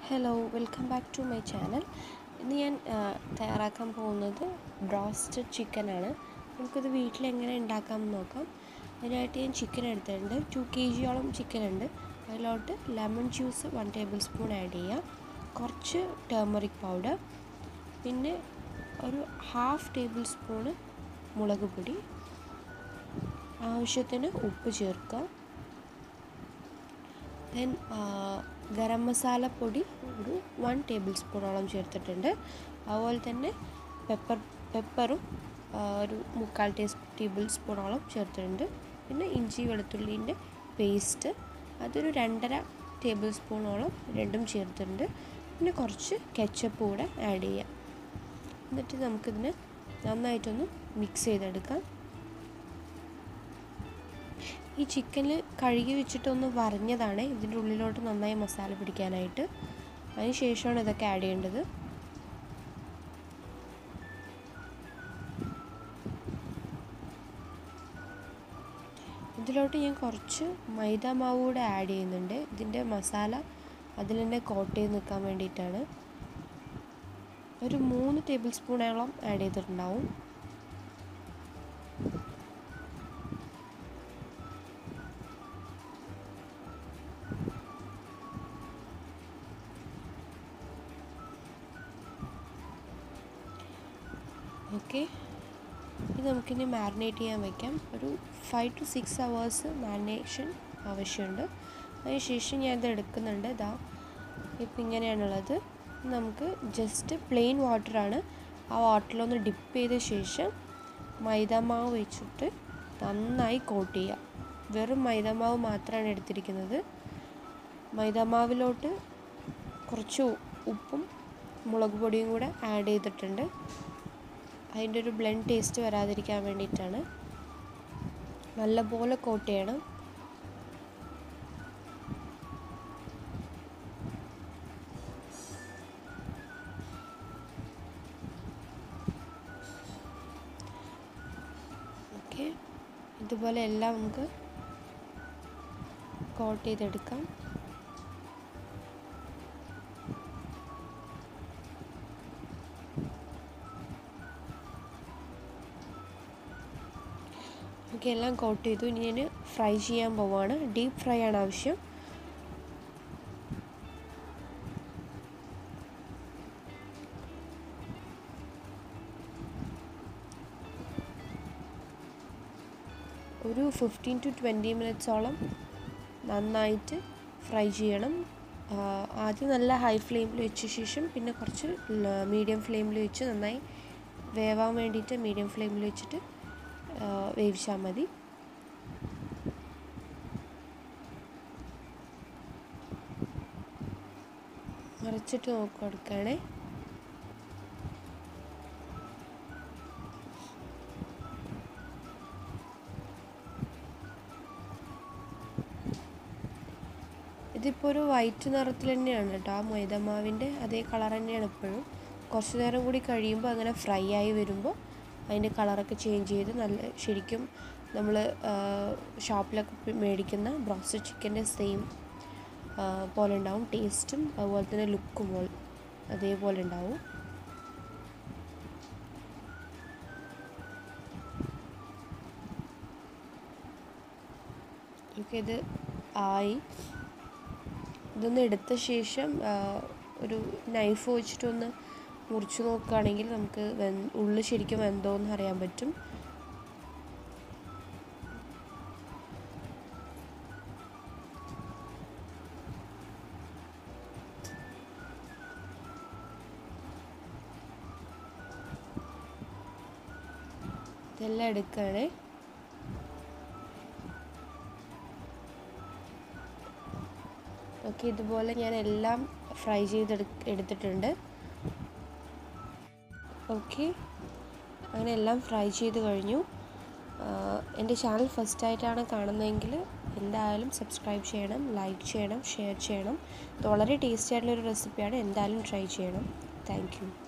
hello welcome back to my channel ഇന്ന് ഞാൻ ആ, തയ്യാറാക്കാൻ പോകുന്നത് ബ്രോസ്റ്റഡ് ചിക്കനാണ് നമുക്കിത് വീട്ടിൽ എങ്ങനെ ഉണ്ടാക്കാമെന്ന് നോക്കാം അതിനായിട്ട് ഞാൻ ചിക്കൻ എടുത്തിട്ടുണ്ട് ടു കെ ജിയോളം ചിക്കൻ ഉണ്ട് അതിലോട്ട് lemon juice one tablespoon add ചെയ്യുക കുറച്ച് ടേമറിക് പൗഡർ പിന്നെ ഒരു ഹാഫ് ടേബിൾ സ്പൂണ് മുളക് പൊടി ആവശ്യത്തിന് ഉപ്പ് ചേർക്കുക ദെൻ ഗരം മസാല പൊടി ഒരു വൺ ടേബിൾ സ്പൂണോളം ചേർത്തിട്ടുണ്ട് അതുപോലെ തന്നെ പെപ്പർ പെപ്പറും ആ, ഒരു മുക്കാൽ ടേ ടേബിൾ സ്പൂണോളം ചേർത്തിട്ടുണ്ട് പിന്നെ ഇഞ്ചി വെളുത്തുള്ളീൻ്റെ പേസ്റ്റ് അതൊരു രണ്ടര ടേബിൾ സ്പൂണോളം രണ്ടും ചേർത്തിട്ടുണ്ട് പിന്നെ കുറച്ച് കെച്ചപ്പ് കൂടെ ആഡ് ചെയ്യാം എന്നിട്ട് നമുക്കിതിനെ നന്നായിട്ടൊന്ന് മിക്സ് ചെയ്തെടുക്കാം ഈ ചിക്കനിൽ കഴുകി വെച്ചിട്ടൊന്ന് വരഞ്ഞതാണ് ഇതിൻ്റെ ഉള്ളിലോട്ട് നന്നായി മസാല പിടിക്കാനായിട്ട് അതിന് ശേഷമാണ് ഇതൊക്കെ ആഡ് ചെയ്യേണ്ടത് ഇതിലോട്ട് ഞാൻ കുറച്ച് മൈദ മാവ് കൂടെ ആഡ് ചെയ്യുന്നുണ്ട് ഇതിൻ്റെ മസാല അതിൽ തന്നെ കോട്ട് ചെയ്ത് നിൽക്കാൻ വേണ്ടിയിട്ടാണ് ഒരു മൂന്ന് ടേബിൾ സ്പൂണോളം ആഡ് ചെയ്തിട്ടുണ്ടാവും ഓക്കെ ഇത് നമുക്കിനി മാരിനേറ്റ് ചെയ്യാൻ വയ്ക്കാം ഒരു five to six hours marination ആവശ്യമുണ്ട് അതിനുശേഷം ഞാൻ ഇത് എടുക്കുന്നുണ്ട് ഇതാ ഇപ്പം ഇങ്ങനെയാണുള്ളത് നമുക്ക് ജസ്റ്റ് പ്ലെയിൻ വാട്ടറാണ് ആ വാട്ടറിലൊന്ന് ഡിപ്പ് ചെയ്ത ശേഷം മൈദാമാവ് വെച്ചിട്ട് നന്നായി കോട്ട് ചെയ്യുക വെറും മൈദാമാവ് മാത്രമാണ് എടുത്തിരിക്കുന്നത് മൈദാമാവിലോട്ട് കുറച്ച് ഉപ്പും മുളക് പൊടിയും കൂടെ ആഡ് ചെയ്തിട്ടുണ്ട് അതിൻ്റെ ഒരു ബ്ലെൻഡ് ടേസ്റ്റ് വരാതിരിക്കാൻ വേണ്ടിയിട്ടാണ് നല്ലപോലെ കോട്ട് ചെയ്യണം ഓക്കെ ഇതുപോലെ എല്ലാം നമുക്ക് കോട്ട് ചെയ്തെടുക്കാം ഓക്കെ എല്ലാം കോട്ട് ചെയ്തു ഇനി ഞാൻ ഫ്രൈ ചെയ്യാൻ പോവാണ് ഡീപ്പ് ഫ്രൈ ആണ് ആവശ്യം ഒരു ഫിഫ്റ്റീൻ ടു ട്വൻറ്റി മിനിറ്റ്സോളം നന്നായിട്ട് ഫ്രൈ ചെയ്യണം ആ, ആദ്യം നല്ല ഹൈ ഫ്ലെയിമിൽ വെച്ച ശേഷം പിന്നെ കുറച്ച് മീഡിയം ഫ്ലെയിമിൽ വെച്ച് നന്നായി വേവാൻ വേണ്ടിയിട്ട് മീഡിയം ഫ്ലെയിമിൽ വെച്ചിട്ട് ആ, വേവിച്ചാൽ മതി മറിച്ചിട്ട് നോക്കി കൊടുക്കുകയാണേ ഇതിപ്പോൾ ഒരു വൈറ്റ് നിറത്തിൽ തന്നെയാണ് കേട്ടോ ആ മൈദമാവിൻ്റെ അതേ കളർ തന്നെയാണ് ഇപ്പോഴും കുറച്ച് നേരം കൂടി കഴിയുമ്പോൾ അങ്ങനെ ഫ്രൈ ആയി വരുമ്പോൾ അതിൻ്റെ കളറൊക്കെ ചേഞ്ച് ചെയ്ത് നല്ല ശരിക്കും നമ്മൾ ഷോപ്പിലൊക്കെ മേടിക്കുന്ന ബ്രോസ്റ്റഡ് ചിക്കൻ്റെ സെയിം പോലെ ഉണ്ടാവും ടേസ്റ്റും അതുപോലെ തന്നെ ലുക്കും അതേപോലെ ഉണ്ടാവും ഓക്കെ ഇത് ആയി ഇതൊന്ന് എടുത്ത ശേഷം ആ, ഒരു നൈഫ് വെച്ചിട്ടൊന്ന് മുറിച്ച് നോക്കുകയാണെങ്കിൽ നമുക്ക് വെ ഉള്ളിൽ ശരിക്കും വെന്തോന്ന് അറിയാൻ പറ്റും ഇതെല്ലാം എടുക്കുകയാണേ ഓക്കെ ഇതുപോലെ ഞാൻ എല്ലാം ഫ്രൈ ചെയ്തെടു എടുത്തിട്ടുണ്ട് ഓക്കെ അങ്ങനെ എല്ലാം ഫ്രൈ ചെയ്ത് കഴിഞ്ഞു ആഹ് എൻ്റെ ചാനൽ ഫസ്റ്റ് ആയിട്ടാണ് കാണുന്നതെങ്കിൽ എന്തായാലും സബ്സ്ക്രൈബ് ചെയ്യണം ലൈക്ക് ചെയ്യണം ഷെയർ ചെയ്യണം ഇത് വളരെ ടേസ്റ്റി ആയിട്ടുള്ളൊരു റെസിപ്പിയാണ് എന്തായാലും ട്രൈ ചെയ്യണം താങ്ക് യു